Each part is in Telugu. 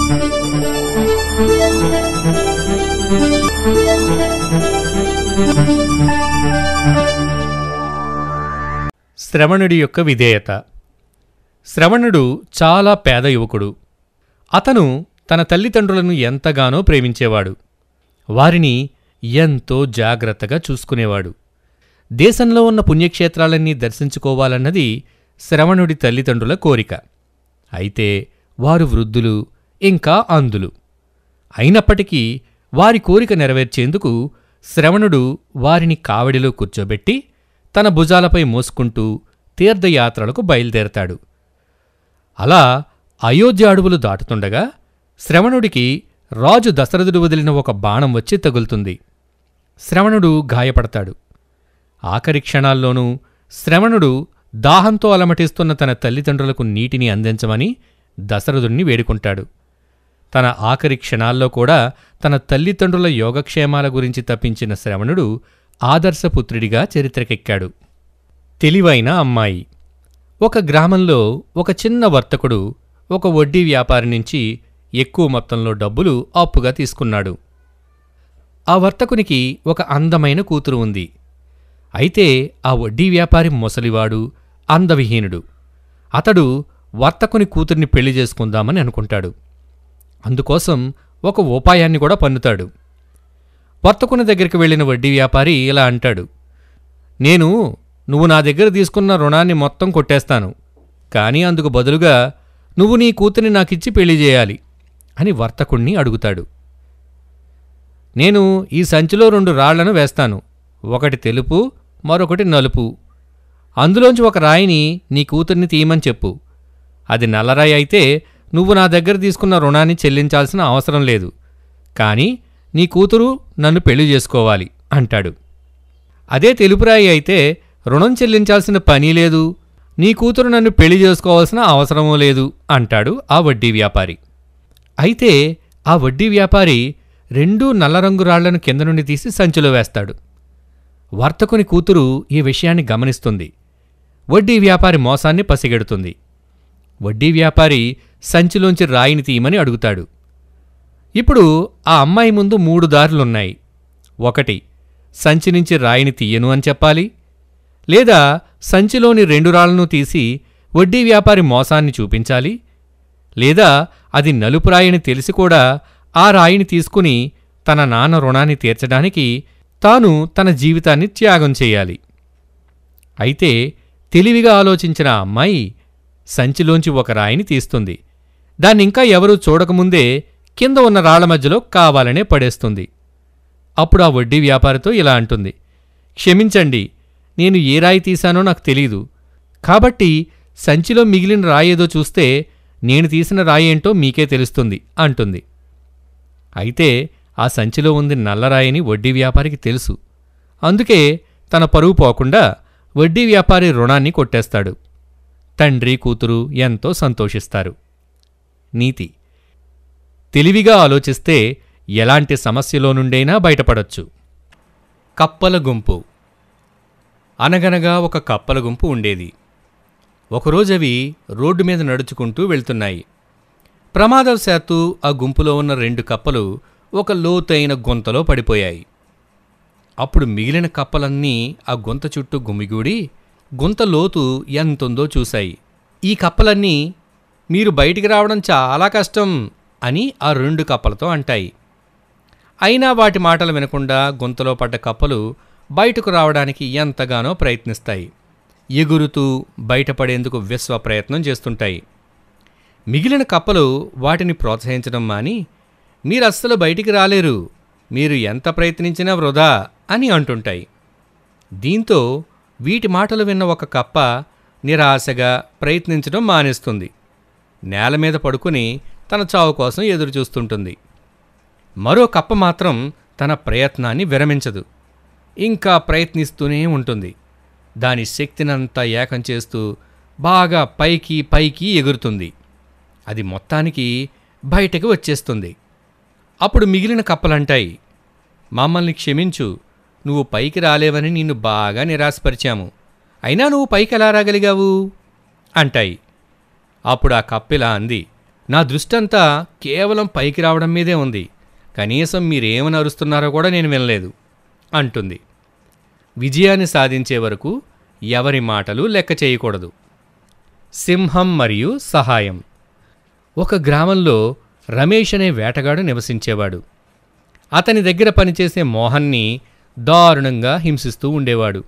శ్రవణుడి యొక్క విధేయత శ్రవణుడు చాలా పేద యువకుడు అతను తన తల్లిదండ్రులను ఎంతగానో ప్రేమించేవాడు వారిని ఎంతో జాగ్రత్తగా చూసుకునేవాడు దేశంలో ఉన్న పుణ్యక్షేత్రాలన్నీ దర్శించుకోవాలన్నది శ్రవణుడి తల్లిదండ్రుల కోరిక అయితే వారు వృద్ధులు ఇంకా అంధులు అయినప్పటికీ వారి కోరిక నెరవేర్చేందుకు శ్రవణుడు వారిని కావడిలో కూర్చోబెట్టి తన భుజాలపై మోసుకుంటూ తీర్థయాత్రలకు బయలుదేరతాడు అలా అయోధ్య అడవులు దాటుతుండగా శ్రవణుడికి రాజు దశరథుడు వదిలిన ఒక బాణం వచ్చి తగులుతుంది శ్రవణుడు గాయపడతాడు ఆఖరి క్షణాల్లోనూ శ్రవణుడు దాహంతో అలమటిస్తున్న తన తల్లిదండ్రులకు నీటిని అందించమని దశరథుణ్ణి వేడుకుంటాడు తన ఆఖరి క్షణాల్లో కూడా తన తల్లిదండ్రుల యోగక్షేమాల గురించి తప్పించిన శ్రవణుడు ఆదర్శపుత్రుడిగా చరిత్రకెక్కాడు తెలివైన అమ్మాయి ఒక గ్రామంలో ఒక చిన్న వర్తకుడు ఒక వడ్డీ వ్యాపారి నుంచి ఎక్కువ మొత్తంలో డబ్బులు అప్పుగా తీసుకున్నాడు ఆ వర్తకునికి ఒక అందమైన కూతురు ఉంది అయితే ఆ వడ్డీ వ్యాపారి ముసలివాడు అందవిహీనుడు అతడు వర్తకుని కూతుర్ని పెళ్లి చేసుకుందామని అనుకుంటాడు అందుకోసం ఒక ఉపాయాన్ని కూడా పన్నుతాడు వర్తకుని దగ్గరికి వెళ్ళిన వడ్డీ వ్యాపారి ఇలా అంటాడు నేను నువ్వు నా దగ్గర తీసుకున్న రుణాన్ని మొత్తం కొట్టేస్తాను కానీ అందుకు బదులుగా నువ్వు నీ కూతురిని నాకిచ్చి పెళ్లి చేయాలి అని వర్తకుణ్ణి అడుగుతాడు నేను ఈ సంచిలో రెండు రాళ్లను వేస్తాను ఒకటి తెలుపు మరొకటి నలుపు అందులోంచి ఒక రాయిని నీ కూతుర్ని తీయమని చెప్పు అది నల్లరాయి అయితే నువ్వు నా దగ్గర తీసుకున్న రుణాన్ని చెల్లించాల్సిన అవసరం లేదు కానీ నీ కూతురు నన్ను పెళ్లి చేసుకోవాలి అంటాడు అదే తెలుపురాయి అయితే రుణం చెల్లించాల్సిన పని లేదు నీ కూతురు నన్ను పెళ్లి చేసుకోవాల్సిన అవసరమూ లేదు అంటాడు ఆ వడ్డీ వ్యాపారి అయితే ఆ వడ్డీ వ్యాపారి రెండూ నల్లరంగు రాళ్లను కింద నుండి తీసి సంచిలో వేస్తాడు వర్తకుని కూతురు ఈ విషయాన్ని గమనిస్తుంది వడ్డీ వ్యాపారి మోసాన్ని పసిగెడుతుంది వడ్డీ వ్యాపారి సంచిలోంచి రాయిని తీయమని అడుగుతాడు ఇప్పుడు ఆ అమ్మాయి ముందు మూడు దారులున్నాయి ఒకటి సంచి నుంచి రాయిని తీయను అని చెప్పాలి లేదా సంచిలోని రెండు రాళ్లను తీసి వడ్డీ వ్యాపారి మోసాన్ని చూపించాలి లేదా అది నలుపు రాయిని తెలిసి కూడా ఆ రాయిని తీసుకుని తన నాన్న రుణాన్ని తీర్చడానికి తాను తన జీవితాన్ని త్యాగం చేయాలి అయితే తెలివిగా ఆలోచించిన ఆ అమ్మాయి సంచిలోంచి ఒక రాయిని తీస్తుంది దాన్నింకా ఎవరూ చూడకముందే కింద ఉన్న రాళ్ల మధ్యలో కావాలనే పడేస్తుంది అప్పుడు ఆ వడ్డీ వ్యాపారితో ఇలా అంటుంది క్షమించండి నేను ఏ రాయి తీశానో నాకు తెలీదు కాబట్టి సంచిలో మిగిలిన రాయి ఏదో చూస్తే నేను తీసిన రాయి ఏంటో మీకే తెలుస్తుంది అంటుంది అయితే ఆ సంచిలో ఉంది నల్లరాయిని వడ్డీ వ్యాపారికి తెలుసు అందుకే తన పరువు పోకుండా వడ్డీ వ్యాపారి రుణాన్ని కొట్టేస్తాడు తండ్రి కూతురు ఎంతో సంతోషిస్తారు నీతి తెలివిగా ఆలోచిస్తే ఎలాంటి సమస్యలో నుండైనా బయటపడొచ్చు కప్పల గుంపు అనగనగా ఒక కప్పల గుంపు ఉండేది ఒకరోజు అవి రోడ్డు మీద నడుచుకుంటూ వెళ్తున్నాయి ప్రమాదవశాత్తు ఆ గుంపులో ఉన్న రెండు కప్పలు ఒక లోతైన గుంతలో పడిపోయాయి అప్పుడు మిగిలిన కప్పలన్నీ ఆ గుంత చుట్టూ గుమిగూడి గుంత లోతు ఎంతుందో చూశాయి ఈ కప్పలన్నీ మీరు బయటికి రావడం చాలా కష్టం అని ఆ రెండు కప్పలతో అంటాయి అయినా వాటి మాటలు వినకుండా గుంతలో పడ్డ కప్పలు బయటకు రావడానికి ఎంతగానో ప్రయత్నిస్తాయి ఎగురుతూ బయటపడేందుకు విశ్వ ప్రయత్నం చేస్తుంటాయి మిగిలిన కప్పలు వాటిని ప్రోత్సహించడం మాని మీరు అస్సలు బయటికి రాలేరు మీరు ఎంత ప్రయత్నించినా వృధా అని అంటుంటాయి దీంతో వీటి మాటలు విన్న ఒక కప్ప నిరాశగా ప్రయత్నించడం మానేస్తుంది నేల మీద పడుకుని తన చావు కోసం ఎదురు చూస్తుంటుంది మరో కప్ప మాత్రం తన ప్రయత్నాన్ని విరమించదు ఇంకా ప్రయత్నిస్తూనే ఉంటుంది దాని శక్తినంతా ఏకం చేస్తూ బాగా పైకి పైకి ఎగురుతుంది అది మొత్తానికి బయటకు వచ్చేస్తుంది అప్పుడు మిగిలిన కప్పలంటాయి మమ్మల్ని క్షమించు నువ్వు పైకి రాలేవని నిన్ను బాగా నిరాశపరిచాము అయినా నువ్వు పైకి ఎలా రాగలిగావు అంటాయి అప్పుడు ఆ కప్పిలా అంది నా దృష్టంతా కేవలం పైకి రావడం మీదే ఉంది కనీసం మీరేమని అరుస్తున్నారో కూడా నేను వినలేదు అంటుంది విజయాన్ని సాధించే వరకు ఎవరి మాటలు లెక్క చేయకూడదు సింహం మరియు సహాయం ఒక గ్రామంలో రమేష్ అనే వేటగాడు నివసించేవాడు అతని దగ్గర పనిచేసే మోహన్ని దారుణంగా హింసిస్తూ ఉండేవాడు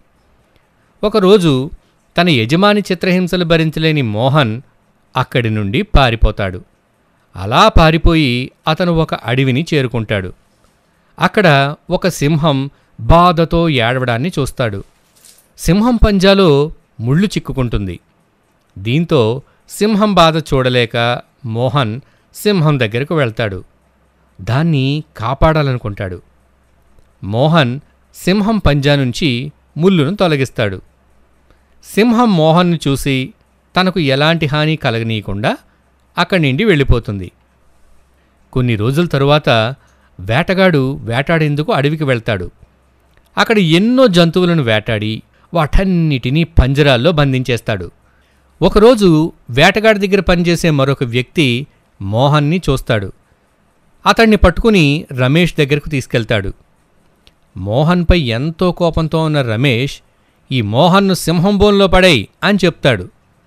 ఒకరోజు తన యజమాని చిత్రహింసలు భరించలేని మోహన్ అక్కడి నుండి పారిపోతాడు అలా పారిపోయి అతను ఒక అడవిని చేరుకుంటాడు అక్కడ ఒక సింహం బాధతో ఏడవడాన్ని చూస్తాడు సింహం పంజాలో ముళ్ళు చిక్కుకుంటుంది దీంతో సింహం బాధ చూడలేక మోహన్ సింహం దగ్గరకు వెళ్తాడు దాన్ని కాపాడాలనుకుంటాడు మోహన్ సింహం పంజా నుంచి ముళ్ళును తొలగిస్తాడు సింహం మోహన్ను చూసి తనకు ఎలాంటి హాని కలగనీయకుండా అక్కడి నుండి వెళ్ళిపోతుంది కొన్ని రోజుల తరువాత వేటగాడు వేటాడేందుకు అడవికి వెళ్తాడు అక్కడ ఎన్నో జంతువులను వేటాడి వాటన్నిటినీ పంజరాల్లో బంధించేస్తాడు ఒకరోజు వేటగాడి దగ్గర పనిచేసే మరొక వ్యక్తి మోహన్ని చూస్తాడు అతన్ని పట్టుకుని రమేష్ దగ్గరకు తీసుకెళ్తాడు మోహన్పై ఎంతో కోపంతో ఉన్న రమేష్ ఈ మోహన్ను సింహం బోన్లో పడేయ్ అని చెప్తాడు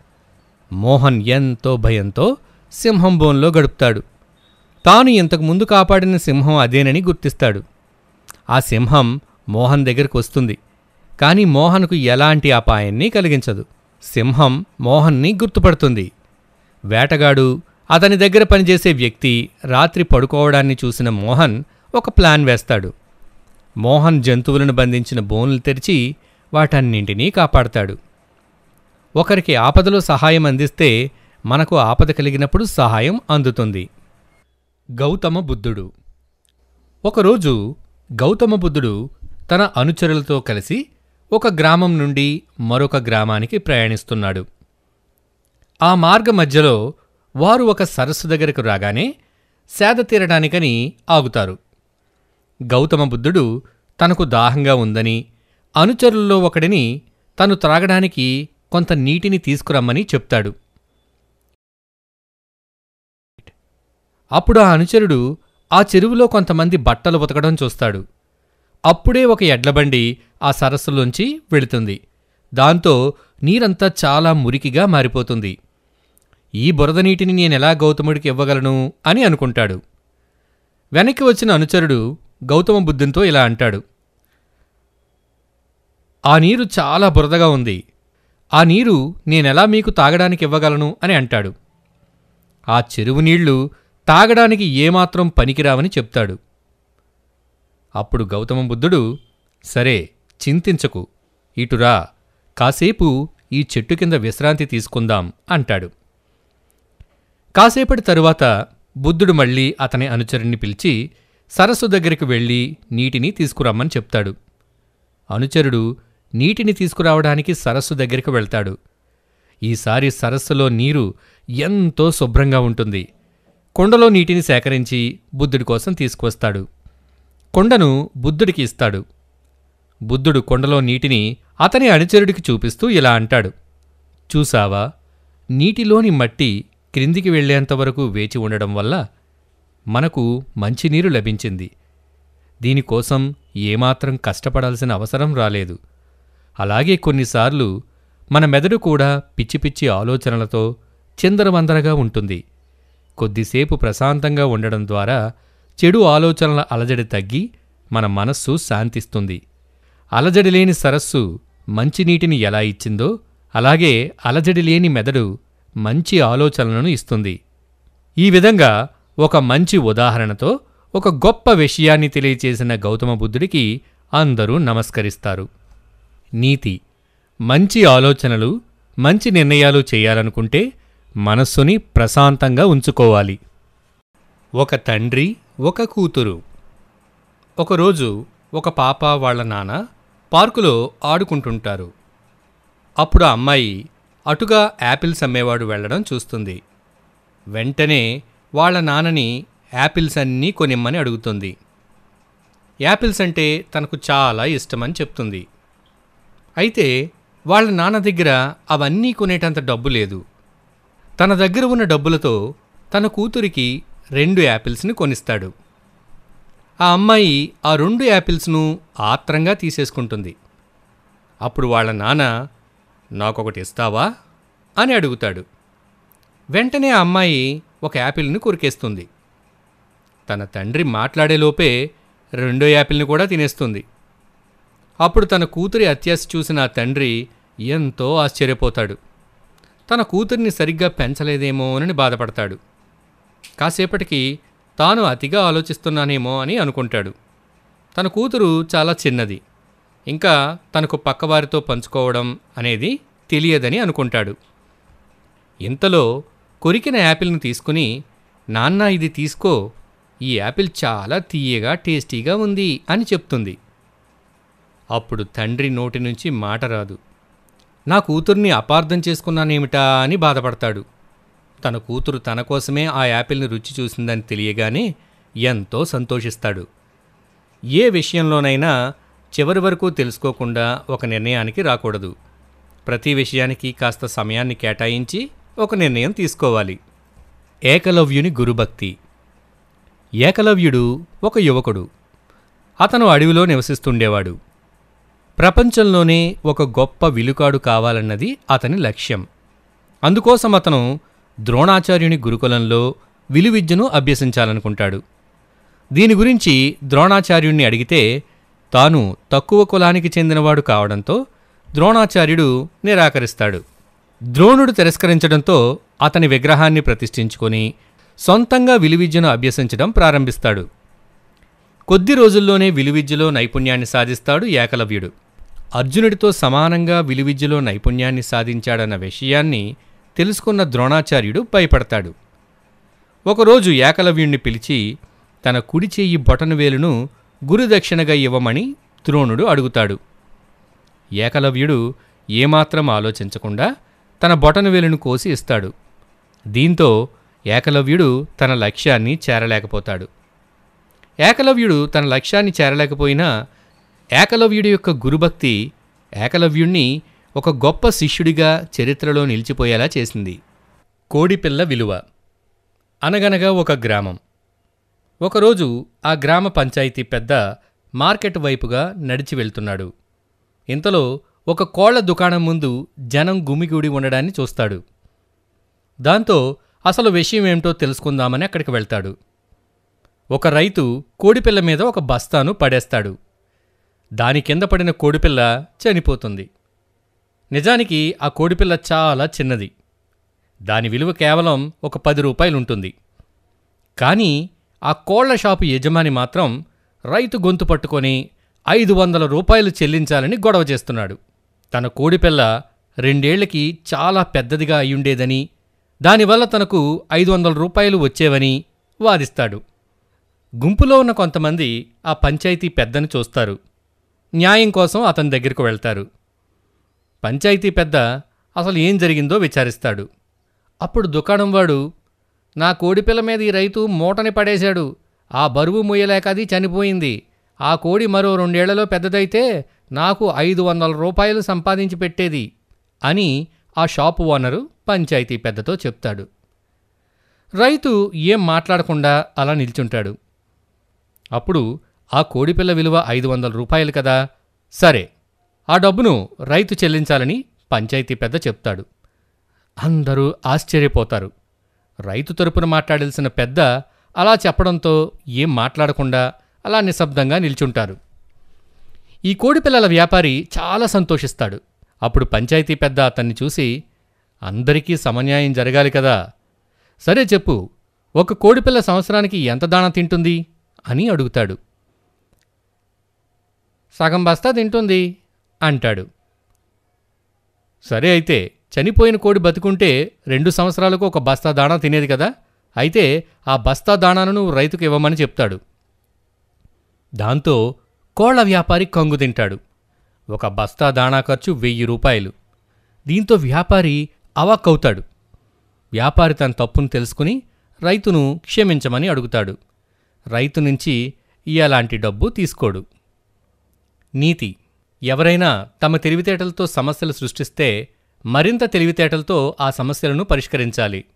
మోహన్ ఎంతో భయంతో సింహం బోన్లో గడుపుతాడు తాను ఇంతకు ముందు కాపాడిన సింహం అదేనని గుర్తిస్తాడు ఆ సింహం మోహన్ దగ్గరకు వస్తుంది కానీ మోహన్కు ఎలాంటి అపాయాన్ని కలిగించదు సింహం మోహన్ని గుర్తుపడుతుంది వేటగాడు అతని దగ్గర పనిచేసే వ్యక్తి రాత్రి పడుకోవడాన్ని చూసిన మోహన్ ఒక ప్లాన్ వేస్తాడు మోహన్ జంతువులను బంధించిన బోన్లు తెరిచి వాటన్నింటినీ కాపాడతాడు ఒకరికి ఆపదలో సహాయం అందిస్తే మనకు ఆపద కలిగినప్పుడు సహాయం అందుతుంది గౌతమ బుద్ధుడు ఒకరోజు గౌతమ బుద్ధుడు తన అనుచరులతో కలిసి ఒక గ్రామం నుండి మరొక గ్రామానికి ప్రయాణిస్తున్నాడు ఆ మార్గ మధ్యలో వారు ఒక సరస్సు దగ్గరకు రాగానే సేద తీరడానికని ఆగుతారు గౌతమ బుద్ధుడు తనకు దాహంగా ఉందని అనుచరుల్లో ఒకడిని తను త్రాగడానికి కొంత నీటిని తీసుకురమ్మని చెప్తాడు అప్పుడు ఆ అనుచరుడు ఆ చెరువులో కొంతమంది బట్టలు ఉతకడం చూస్తాడు అప్పుడే ఒక ఎడ్లబండి ఆ సరస్సులోంచి వెళుతుంది దాంతో నీరంతా చాలా మురికిగా మారిపోతుంది ఈ బురద నీటిని నేనెలా గౌతముడికి ఇవ్వగలను అని అనుకుంటాడు వెనక్కి వచ్చిన అనుచరుడు గౌతమ బుద్ధునితో ఇలా అంటాడు ఆ నీరు చాలా బురదగా ఉంది ఆ నీరు నేనెలా మీకు తాగడానికి ఇవ్వగలను అని అంటాడు ఆ చెరువు నీళ్లు తాగడానికి ఏమాత్రం పనికిరావని చెప్తాడు అప్పుడు గౌతమ బుద్ధుడు సరే చింతించకు ఇటురా కాసేపు ఈ చెట్టు కింద విశ్రాంతి తీసుకుందాం అంటాడు కాసేపటి తరువాత బుద్ధుడు మళ్ళీ అతని అనుచరుణ్ణి పిలిచి సరస్సు దగ్గరికి వెళ్ళి నీటిని తీసుకురమ్మని చెప్తాడు అనుచరుడు నీటిని తీసుకురావడానికి సరస్సు దగ్గరికి వెళ్తాడు ఈసారి సరస్సులో నీరు ఎంతో శుభ్రంగా ఉంటుంది కొండలో నీటిని సేకరించి బుద్ధుడి కోసం తీసుకువస్తాడు కొండను బుద్ధుడికి ఇస్తాడు బుద్ధుడు కొండలో నీటిని అతని అనుచరుడికి చూపిస్తూ ఇలా అంటాడు చూసావా నీటిలోని మట్టి క్రిందికి వెళ్లేంతవరకు వేచి ఉండడం వల్ల మనకు మంచినీరు లభించింది దీనికోసం ఏమాత్రం కష్టపడాల్సిన అవసరం రాలేదు అలాగే కొన్నిసార్లు మన మెదడు కూడా పిచ్చి పిచ్చి ఆలోచనలతో చిందరవందరగా ఉంటుంది కొద్దిసేపు ప్రశాంతంగా ఉండడం ద్వారా చెడు ఆలోచనల అలజడి తగ్గి మన మనస్సు శాంతిస్తుంది అలజడి లేని సరస్సు మంచినీటిని ఎలా ఇచ్చిందో అలాగే అలజడి లేని మెదడు మంచి ఆలోచనలను ఇస్తుంది ఈ విధంగా ఒక మంచి ఉదాహరణతో ఒక గొప్ప విషయాన్ని తెలియచేసిన గౌతమ బుద్ధుడికి అందరూ నమస్కరిస్తారు నీతి మంచి ఆలోచనలు మంచి నిర్ణయాలు చేయాలనుకుంటే మనస్సుని ప్రశాంతంగా ఉంచుకోవాలి ఒక తండ్రి ఒక కూతురు ఒకరోజు ఒక పాప వాళ్ళ నాన్న పార్కులో ఆడుకుంటుంటారు అప్పుడు ఆ అమ్మాయి అటుగా యాపిల్స్ అమ్మేవాడు వెళ్ళడం చూస్తుంది వెంటనే వాళ్ళ నాన్నని యాపిల్స్ అన్నీ కొనిమ్మని అడుగుతుంది యాపిల్స్ అంటే తనకు చాలా ఇష్టమని చెప్తుంది అయితే వాళ్ళ నాన్న దగ్గర అవన్నీ కొనేటంత డబ్బు లేదు తన దగ్గర ఉన్న డబ్బులతో తన కూతురికి రెండు యాపిల్స్ని కొనిస్తాడు ఆ అమ్మాయి ఆ రెండు యాపిల్స్ను ఆత్రంగా తీసేసుకుంటుంది అప్పుడు వాళ్ళ నాన్న నాకొకటి ఇస్తావా అని అడుగుతాడు వెంటనే ఆ అమ్మాయి ఒక యాపిల్ని కొరికేస్తుంది తన తండ్రి మాట్లాడేలోపే రెండో యాపిల్ని కూడా తినేస్తుంది అప్పుడు తన కూతురి అత్యాశ చూసిన ఆ తండ్రి ఎంతో ఆశ్చర్యపోతాడు తన కూతురిని సరిగ్గా పెంచలేదేమో అని బాధపడతాడు కాసేపటికి తాను అతిగా ఆలోచిస్తున్నానేమో అని అనుకుంటాడు తన కూతురు చాలా చిన్నది ఇంకా తనకు పక్కవారితో పంచుకోవడం అనేది తెలియదని అనుకుంటాడు ఇంతలో కొరికిన యాపిల్ని తీసుకుని నాన్న ఇది తీసుకో ఈ యాపిల్ చాలా తీయగా టేస్టీగా ఉంది అని చెప్తుంది అప్పుడు తండ్రి నోటి నుంచి మాట రాదు నా కూతుర్ని అపార్థం చేసుకున్నానేమిటా అని బాధపడతాడు తన కూతురు తన కోసమే ఆ యాపిల్ని రుచి చూసిందని తెలియగానే ఎంతో సంతోషిస్తాడు ఏ విషయంలోనైనా చివరి వరకు తెలుసుకోకుండా ఒక నిర్ణయానికి రాకూడదు ప్రతి విషయానికి కాస్త సమయాన్ని కేటాయించి ఒక నిర్ణయం తీసుకోవాలి ఏకలవ్యుని గురుభక్తి ఏకలవ్యుడు ఒక యువకుడు అతను అడవిలో నివసిస్తుండేవాడు ప్రపంచంలోనే ఒక గొప్ప విలుకాడు కావాలన్నది అతని లక్ష్యం అందుకోసం అతను ద్రోణాచార్యుని గురుకులంలో విలువిద్యను అభ్యసించాలనుకుంటాడు దీని గురించి ద్రోణాచార్యుణ్ణి అడిగితే తాను తక్కువ కులానికి చెందినవాడు కావడంతో ద్రోణాచార్యుడు నిరాకరిస్తాడు ద్రోణుడు తిరస్కరించడంతో అతని విగ్రహాన్ని ప్రతిష్ఠించుకొని సొంతంగా విలువిద్యను అభ్యసించడం ప్రారంభిస్తాడు కొద్ది రోజుల్లోనే విలువిద్యలో నైపుణ్యాన్ని సాధిస్తాడు ఏకలవ్యుడు అర్జునుడితో సమానంగా విలువిద్యలో నైపుణ్యాన్ని సాధించాడన్న విషయాన్ని తెలుసుకున్న ద్రోణాచార్యుడు భయపడతాడు ఒకరోజు ఏకలవ్యుణ్ణి పిలిచి తన కుడి చెయ్యి బొటనవేలును గురుదక్షిణగా ఇవ్వమని ద్రోణుడు అడుగుతాడు ఏకలవ్యుడు ఏమాత్రం ఆలోచించకుండా తన బొటనవేలును కోసి ఇస్తాడు దీంతో ఏకలవ్యుడు తన లక్ష్యాన్ని చేరలేకపోతాడు ఏకలవ్యుడు తన లక్ష్యాన్ని చేరలేకపోయినా ఏకలవ్యుడి యొక్క గురుభక్తి ఏకలవ్యుణ్ణి ఒక గొప్ప శిష్యుడిగా చరిత్రలో నిలిచిపోయేలా చేసింది కోడిపిల్ల విలువ అనగనగా ఒక గ్రామం ఒకరోజు ఆ గ్రామ పంచాయతీ పెద్ద మార్కెట్ వైపుగా నడిచి వెళ్తున్నాడు ఇంతలో ఒక కోళ్ల దుకాణం ముందు జనం గుమిగూడి ఉండడాన్ని చూస్తాడు దాంతో అసలు విషయం ఏమిటో తెలుసుకుందామని అక్కడికి వెళ్తాడు ఒక రైతు కోడిపిల్ల మీద ఒక బస్తాను పడేస్తాడు దాని కింద పడిన కోడిపిల్ల చనిపోతుంది నిజానికి ఆ కోడిపిల్ల చాలా చిన్నది దాని విలువ కేవలం ఒక పది రూపాయలు ఉంటుంది కానీ ఆ కోళ్ల షాపు యజమాని మాత్రం రైతు గొంతు పట్టుకొని ఐదు వందల రూపాయలు చెల్లించాలని గొడవ చేస్తున్నాడు తన కోడిపిల్ల రెండేళ్లకి చాలా పెద్దదిగా అయ్యుండేదని దానివల్ల తనకు ఐదు వందల రూపాయలు వచ్చేవని వాదిస్తాడు గుంపులో ఉన్న కొంతమంది ఆ పంచాయతీ పెద్దని చూస్తారు న్యాయం కోసం అతని దగ్గరకు వెళ్తారు పంచాయతీ పెద్ద అసలు ఏం జరిగిందో విచారిస్తాడు అప్పుడు దుకాణం వాడు నా కోడిపిల్ల మీద ఈ రైతు మూటని పడేశాడు ఆ బరువు మొయ్యలేక అది చనిపోయింది ఆ కోడి మరో రెండేళ్లలో పెద్దదైతే నాకు ఐదు వందల రూపాయలు సంపాదించి పెట్టేది అని ఆ షాపు ఓనరు పంచాయతీ పెద్దతో చెప్తాడు రైతు ఏం మాట్లాడకుండా అలా నిల్చుంటాడు అప్పుడు ఆ కోడిపిల్ల విలువ ఐదు వందల రూపాయలు కదా సరే ఆ డబ్బును రైతు చెల్లించాలని పంచాయతీ పెద్ద చెప్తాడు అందరూ ఆశ్చర్యపోతారు రైతు తరపున మాట్లాడాల్సిన పెద్ద అలా చెప్పడంతో ఏం మాట్లాడకుండా అలా నిశ్శబ్దంగా నిల్చుంటారు ఈ కోడిపిల్లల వ్యాపారి చాలా సంతోషిస్తాడు అప్పుడు పంచాయతీ పెద్ద అతన్ని చూసి అందరికీ సమన్యాయం జరగాలి కదా సరే చెప్పు ఒక కోడిపిల్ల సంవత్సరానికి ఎంత దాణా తింటుంది అని అడుగుతాడు సగం బస్తా తింటుంది అంటాడు సరే అయితే చనిపోయిన కోడి బతుకుంటే రెండు సంవత్సరాలకు ఒక బస్తా దాణా తినేది కదా అయితే ఆ బస్తా దాణాను నువ్వు రైతుకు ఇవ్వమని చెప్తాడు దాంతో కోళ్ల వ్యాపారి కంగు తింటాడు ఒక బస్తా దాణా ఖర్చు వెయ్యి రూపాయలు దీంతో వ్యాపారి అవాక్కవుతాడు వ్యాపారి తన తప్పును తెలుసుకుని రైతును క్షమించమని అడుగుతాడు రైతు నుంచి ఇలాంటి డబ్బు తీసుకోడు నీతి ఎవరైనా తమ తెలివితేటలతో సమస్యలు సృష్టిస్తే మరింత తెలివితేటలతో ఆ సమస్యలను పరిష్కరించాలి